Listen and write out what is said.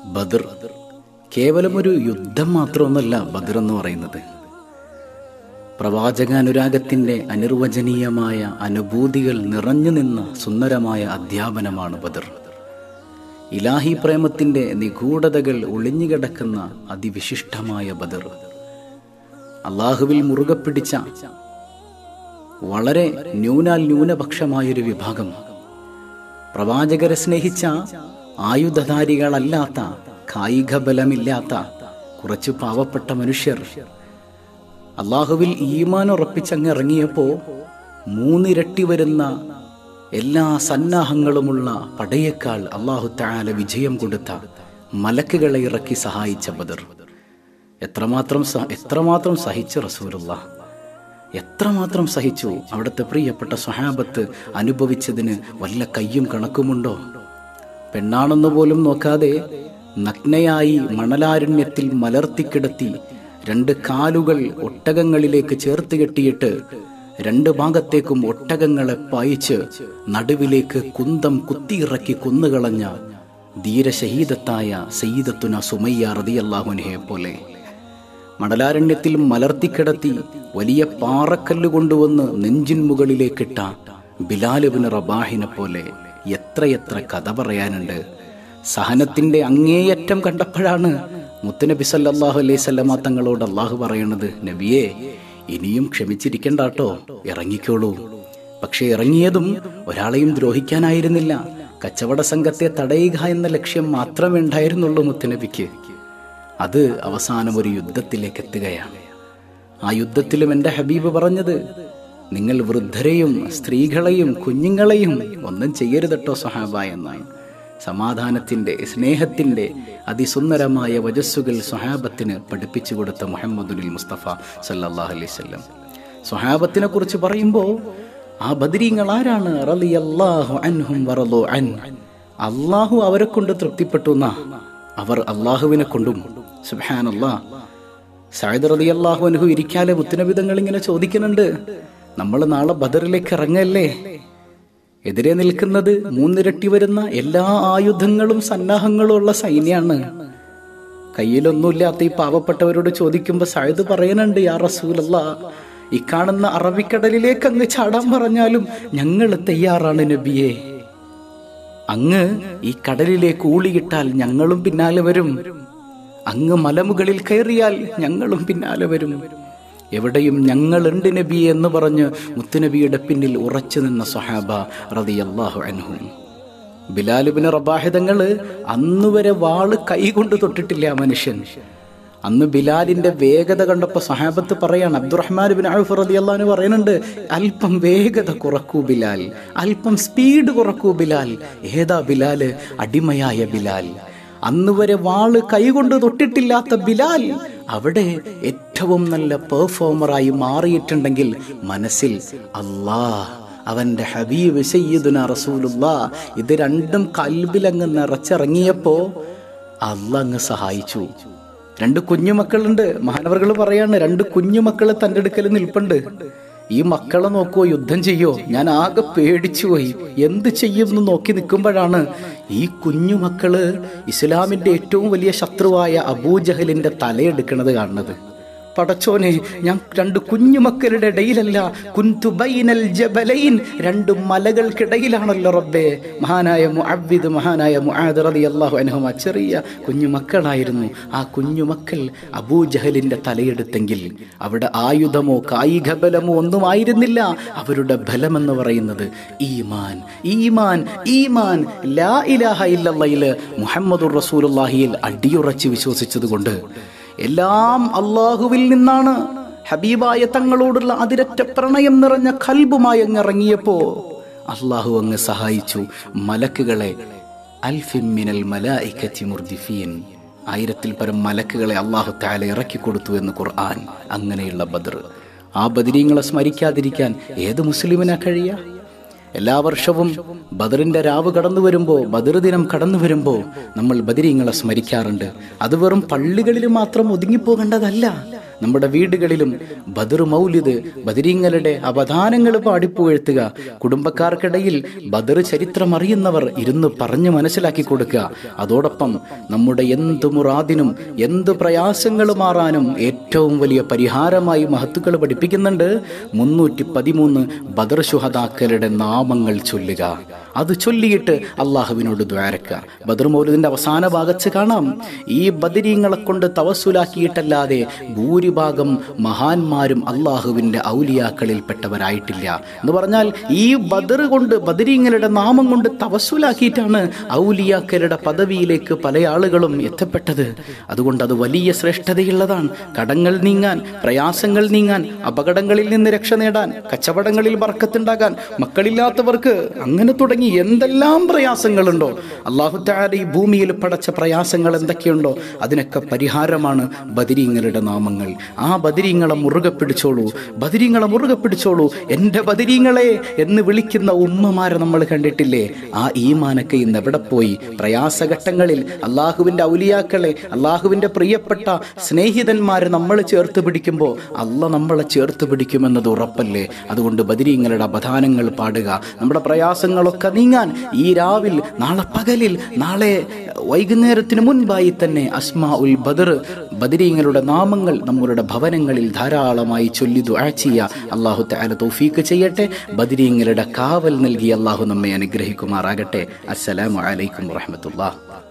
ബദർ കേവലം ഒരു യുദ്ധം മാത്രമൊന്നുമല്ല ബദർ എന്ന് പറയുന്നത് പ്രവാചകാനുരാഗത്തിൻ്റെ അനിർവചനീയമായ അനുഭൂതികൾ നിറഞ്ഞു നിന്ന സുന്ദരമായ അധ്യാപനമാണ് ബദർ ഇലാഹി പ്രേമത്തിൻ്റെ നിഗൂഢതകൾ ഒളിഞ്ഞുകിടക്കുന്ന അതിവിശിഷ്ടമായ ബദർ അള്ളാഹുവിൽ മുറുകെ പിടിച്ച വളരെ ന്യൂനാൽ ന്യൂനപക്ഷമായൊരു വിഭാഗം പ്രവാചകരെ സ്നേഹിച്ച ആയുധധാരികളല്ലാത്ത കായിക ബലമില്ലാത്ത കുറച്ച് പാവപ്പെട്ട മനുഷ്യർ അള്ളാഹുവിൽ ഈമാൻ ഉറപ്പിച്ചങ്ങ് ഇറങ്ങിയപ്പോ മൂന്നിരട്ടി വരുന്ന എല്ലാ സന്നാഹങ്ങളുമുള്ള പടയേക്കാൾ അള്ളാഹു താല വിജയം കൊടുത്ത മലക്കുകളെ ഇറക്കി സഹായിച്ച ബദർ എത്രമാത്രം സ- എത്രമാത്രം സഹിച്ചു റസൂലുള്ള എത്രമാത്രം സഹിച്ചു അവിടുത്തെ പ്രിയപ്പെട്ട സ്വഹാബത്ത് അനുഭവിച്ചതിന് വല്ല കയ്യും കണക്കുമുണ്ടോ പെണ്ണാണെന്ന് പോലും നോക്കാതെ നഗ്നയായി മണലാരണ്യത്തിൽ മലർത്തിക്കിടത്തി രണ്ട് കാലുകൾ ഒട്ടകങ്ങളിലേക്ക് ചേർത്ത് കെട്ടിയിട്ട് രണ്ട് ഭാഗത്തേക്കും ഒട്ടകങ്ങളെ പായിച്ച് നടുവിലേക്ക് കുന്തം കുത്തിയിറക്കി കൊന്നുകളഞ്ഞ ധീരശഹീദത്തായ സയ്യിദത്തുന സുമയ്യ റതിയല്ലാഹുനയെ പോലെ മണലാരണ്യത്തിൽ മലർത്തിക്കിടത്തി വലിയ പാറക്കല്ല് കൊണ്ടുവന്ന് നെഞ്ചിൻ മുകളിലേക്കിട്ട ബിലാലുബിന് റബാഹിനെ പോലെ എത്രയെത്ര കഥ പറയാനുണ്ട് സഹനത്തിന്റെ അങ്ങേയറ്റം കണ്ടപ്പോഴാണ് മുത്തുനബി സല്ലല്ലാഹു അലൈഹി സ്വല്ലമ തങ്ങളോട് അള്ളാഹു പറയണത് നബിയെ ഇനിയും ക്ഷമിച്ചിരിക്കണ്ടാട്ടോ ഇറങ്ങിക്കോളൂ പക്ഷെ ഇറങ്ങിയതും ഒരാളെയും ദ്രോഹിക്കാനായിരുന്നില്ല കച്ചവട സംഘത്തെ തടയുക എന്ന ലക്ഷ്യം മാത്രമേ ഉണ്ടായിരുന്നുള്ളൂ മുത്തുനബിക്ക് അത് അവസാനം ഒരു യുദ്ധത്തിലേക്ക് എത്തുകയാണ് ആ യുദ്ധത്തിലും എൻ്റെ ഹബീബ് പറഞ്ഞത് നിങ്ങൾ വൃദ്ധരെയും സ്ത്രീകളെയും കുഞ്ഞുങ്ങളെയും ഒന്നും ചെയ്യരുതട്ടോ സഹാബ എന്നാണ് സമാധാനത്തിൻ്റെ സ്നേഹത്തിൻ്റെ അതിസുന്ദരമായ വജസ്സുകൾ സ്വഹാബത്തിന് പഠിപ്പിച്ചു കൊടുത്ത മുഹമ്മദുൽ മുസ്തഫ സല്ലല്ലാഹു അലൈഹി വസല്ലം സ്വഹാബത്തിനെ കുറിച്ച് പറയുമ്പോൾ ആ ബദരീങ്ങൾ ആരാണ് റളിയല്ലാഹു അൻഹും വറളു അൻ അള്ളാഹു അവരെ കൊണ്ട് തൃപ്തിപ്പെട്ടു എന്നാ അവർ അള്ളാഹുവിനെ കൊണ്ടും സുബ്ഹാനല്ലാ സയ്യിദ് റളിയല്ലാഹു അൻഹു ഇരിക്കാലെ മുത്തുനബിതങ്ങൾ ഇങ്ങനെ ചോദിക്കുന്നുണ്ട് നമ്മൾ നാളെ ബദറിലേക്ക് ഇറങ്ങല്ലേ എതിരെ നിൽക്കുന്നത് മൂന്നിരട്ടി വരുന്ന എല്ലാ ആയുധങ്ങളും സന്നാഹങ്ങളും ഉള്ള സൈന്യാണ് കയ്യിലൊന്നുമില്ലാത്ത ഈ പാവപ്പെട്ടവരോട് ചോദിക്കുമ്പോ സയ്യിദ് പറയുന്നുണ്ട് യാ റസൂലല്ല ഈ കാണുന്ന അറബിക്കടലിലേക്ക് അങ്ങ് ചാടാൻ പറഞ്ഞാലും ഞങ്ങൾ തയ്യാറാണ് നബിയെ അങ്ങ് ഈ കടലിലേക്ക് ഊളിയിട്ടാൽ ഞങ്ങളും പിന്നാലെ വരും അങ്ങ് മലമുകളിൽ കയറിയാൽ ഞങ്ങളും പിന്നാലെ വരും എവിടെയും ഞങ്ങളുണ്ട് നബി എന്ന് പറഞ്ഞ് മുത്തുനബിയുടെ പിന്നിൽ ഉറച്ചു നിന്ന സഹാബ റളിയല്ലാഹു അൻഹു ബിലാലുബിന് റബാഹിതങ്ങള് അന്നുവരെ വാള് കൈകൊണ്ട് തൊട്ടിട്ടില്ല ആ മനുഷ്യൻ അന്ന് ബിലാലിന്റെ വേഗത കണ്ടപ്പോ സഹാബത്ത് പറയാണ് അബ്ദുറഹ്മാൻ ബിൻ ഔഫ് റളിയല്ലാഹു പറയുന്നുണ്ട് അല്പം വേഗത കുറക്കൂ ബിലാൽ അല്പം സ്പീഡ് കുറക്കൂ ബിലാൽ ഏതാ ബിലാല് അടിമയായ ബിലാൽ അന്ന് വരെ വാള് കൈകൊണ്ട് തൊട്ടിട്ടില്ലാത്ത ബിലാൽ അവിടെ ഏറ്റവും നല്ല പെർഫോമറായി മാറിയിട്ടുണ്ടെങ്കിൽ മനസ്സിൽ അല്ലാ അവന്റെ ഹബീബ് സയ്യിദുന റസൂലുള്ളാ ഇത് രണ്ടും കൽബിലങ്ങ് നിറച്ചിറങ്ങിയപ്പോ അല്ല അങ്ങ് സഹായിച്ചു രണ്ട് കുഞ്ഞുമക്കളുണ്ട് മഹാനവറുകൾ പറയാണ് രണ്ട് കുഞ്ഞുമക്കള് തൻ്റെ അടുക്കൽ നിൽപ്പുണ്ട് ഈ മക്കളെ നോക്കുവോ യുദ്ധം ചെയ്യോ ഞാൻ ആകെ പേടിച്ചു പോയി എന്ത് ചെയ്യുമെന്ന് നോക്കി നിൽക്കുമ്പോഴാണ് ഈ കുഞ്ഞുമക്കള് ഇസ്ലാമിന്റെ ഏറ്റവും വലിയ ശത്രുവായ അബൂജഹലിന്റെ തലയെടുക്കുന്നത് കാണുന്നത് പടച്ചോനെ ഞാൻ രണ്ട് കുഞ്ഞുമക്കളുടെ ഇടയിലല്ല കുന്തു ബൈനൽ ജബലൈൻ രണ്ട് മലകൾക്കിടയിലാണല്ലോ റബ്ബേ മഹാനായ മുഅവ്വിദ് മഹാനായ മുആദ് റളിയല്ലാഹു അൻഹുമ ചെറിയ കുഞ്ഞുമക്കളായിരുന്നു ആ കുഞ്ഞുമക്കൾ അബൂജഹലിന്റെ തലയെടുത്തെങ്കിൽ അവിടെ ആയുധമോ കായിക ബലമോ ഒന്നും ആയിരുന്നില്ല അവരുടെ ബലമെന്ന് പറയുന്നത് ഈമാൻ ഈമാൻ ഈമാൻ ലാ ഇലാഹ ഇല്ലല്ലയില് മുഹമ്മദുർ റസൂലുള്ളാഹിയിൽ അടിയുറച്ച് വിശ്വസിച്ചതുകൊണ്ട് എല്ലാം അള്ളാഹുവിൽ നിന്നാണ് ഹബീബായ തങ്ങളോടുള്ള അതിരറ്റ പ്രണയം നിറഞ്ഞ കൽബുമായി അങ്ങ് ഇറങ്ങിയപ്പോ അള്ളാഹു അങ്ങ് സഹായിച്ചു മലക്കുകളെ അൽഫിമിനൽ മലായിക്കത്തി മുർദിഫീൻ ആയിരത്തിൽ പരം മലക്കുകളെ അള്ളാഹു താല ഇറക്കി കൊടുത്തു എന്ന് ഖുർആൻ അങ്ങനെയുള്ള ബദർ ആ ബദരീങ്ങളെ സ്മരിക്കാതിരിക്കാൻ ഏത് മുസ്ലിമിനാ കഴിയ എല്ലാ വർഷവും ബദറിന്റെ രാവ് കടന്നു വരുമ്പോ ബദർ ദിനം കടന്നു വരുമ്പോ നമ്മൾ ബദരീങ്ങളെ സ്മരിക്കാറുണ്ട് അത് വെറും പള്ളികളിൽ മാത്രം ഒതുങ്ങിപ്പോകേണ്ടതല്ല നമ്മുടെ വീടുകളിലും ബദർ മൗലിദ് ബദരീങ്ങളുടെ അവധാനങ്ങൾ പാടിപ്പുകഴ്ത്തുക കുടുംബക്കാർക്കിടയിൽ ബദർ ചരിത്രം അറിയുന്നവർ ഇരുന്ന് പറഞ്ഞു മനസ്സിലാക്കി കൊടുക്കുക അതോടൊപ്പം നമ്മുടെ എന്ത് മുറാദിനും എന്ത് പ്രയാസങ്ങൾ മാറാനും ഏറ്റവും വലിയ പരിഹാരമായി മഹത്തുക്കൾ പഠിപ്പിക്കുന്നുണ്ട് മുന്നൂറ്റി പതിമൂന്ന് ബദർ ശുഹദാക്കളുടെ നാമങ്ങൾ ചൊല്ലുക അത് ചൊല്ലിയിട്ട് അള്ളാഹുവിനോട് ദ്വാരക്കുക ബദർ മൗലിദിന്റെ അവസാന ഭാഗത്ത് കാണാം ഈ ബദരീങ്ങളെ കൊണ്ട് തവസുലാക്കിയിട്ടല്ലാതെ ഭൂരിഭാഗം മഹാന്മാരും അള്ളാഹുവിന്റെ ഔലിയാക്കളിൽപ്പെട്ടവരായിട്ടില്ല എന്ന് പറഞ്ഞാൽ ഈ ബദർ കൊണ്ട് ബദരീങ്ങളുടെ നാമം കൊണ്ട് തവസുലാക്കിയിട്ടാണ് ഔലിയാക്കളുടെ പദവിയിലേക്ക് പല ആളുകളും എത്തപ്പെട്ടത് അതുകൊണ്ട് അത് വലിയ ശ്രേഷ്ഠതയുള്ളതാണ് കടങ്ങൾ നീങ്ങാൻ പ്രയാസങ്ങൾ നീങ്ങാൻ അപകടങ്ങളിൽ നിന്ന് രക്ഷ നേടാൻ കച്ചവടങ്ങളിൽ ബർക്കത്തുണ്ടാകാൻ മക്കളില്ലാത്തവർക്ക് അങ്ങനെ തുടങ്ങി എന്തെല്ലാം പ്രയാസങ്ങളുണ്ടോ അള്ളാഹുത്താര ഈ ഭൂമിയിൽ പടച്ച പ്രയാസങ്ങൾ എന്തൊക്കെയുണ്ടോ അതിനൊക്കെ പരിഹാരമാണ് ബദിരീങ്ങളുടെ നാമങ്ങൾ ആ ബദിരീങ്ങളെ മുറുകെ പിടിച്ചോളൂ ബദിരീങ്ങളെ മുറുകെ പിടിച്ചോളൂ എൻ്റെ ബദിരീങ്ങളെ എന്ന് വിളിക്കുന്ന ഉമ്മമാരെ നമ്മൾ കണ്ടിട്ടില്ലേ ആ ഈമാനൊക്കെ ഇന്ന് എവിടെ പോയി പ്രയാസഘട്ടങ്ങളിൽ അള്ളാഹുവിൻ്റെ ഔലിയാക്കളെ അള്ളാഹുവിൻ്റെ പ്രിയപ്പെട്ട സ്നേഹിതന്മാരെ നമ്മൾ ചേർത്ത് പിടിക്കുമ്പോൾ അല്ല നമ്മളെ ചേർത്ത് പിടിക്കുമെന്നത് ഉറപ്പല്ലേ അതുകൊണ്ട് ബദിരീങ്ങളുടെ അപദാനങ്ങൾ പാടുക നമ്മുടെ പ്രയാസങ്ങളൊക്കെ നീങ്ങാൻ ഈ രാവിൽ നാളെ പകലിൽ നാളെ വൈകുന്നേരത്തിന് മുൻപായി തന്നെ അസ്മാ ഉൽ ബദർ ബദരീങ്ങളുടെ നാമങ്ങൾ നമ്മളുടെ ഭവനങ്ങളിൽ ധാരാളമായി ചൊല്ലി ദുആ ചെയ്യുക അള്ളാഹു തആല തൗഫീക്ക് ചെയ്യട്ടെ ബദരീങ്ങളുടെ കാവൽ നൽകി അള്ളാഹു നമ്മെ അനുഗ്രഹിക്കുമാറാകട്ടെ അസ്സലാമു അലൈക്കും വറഹ്മത്തുള്ളാഹി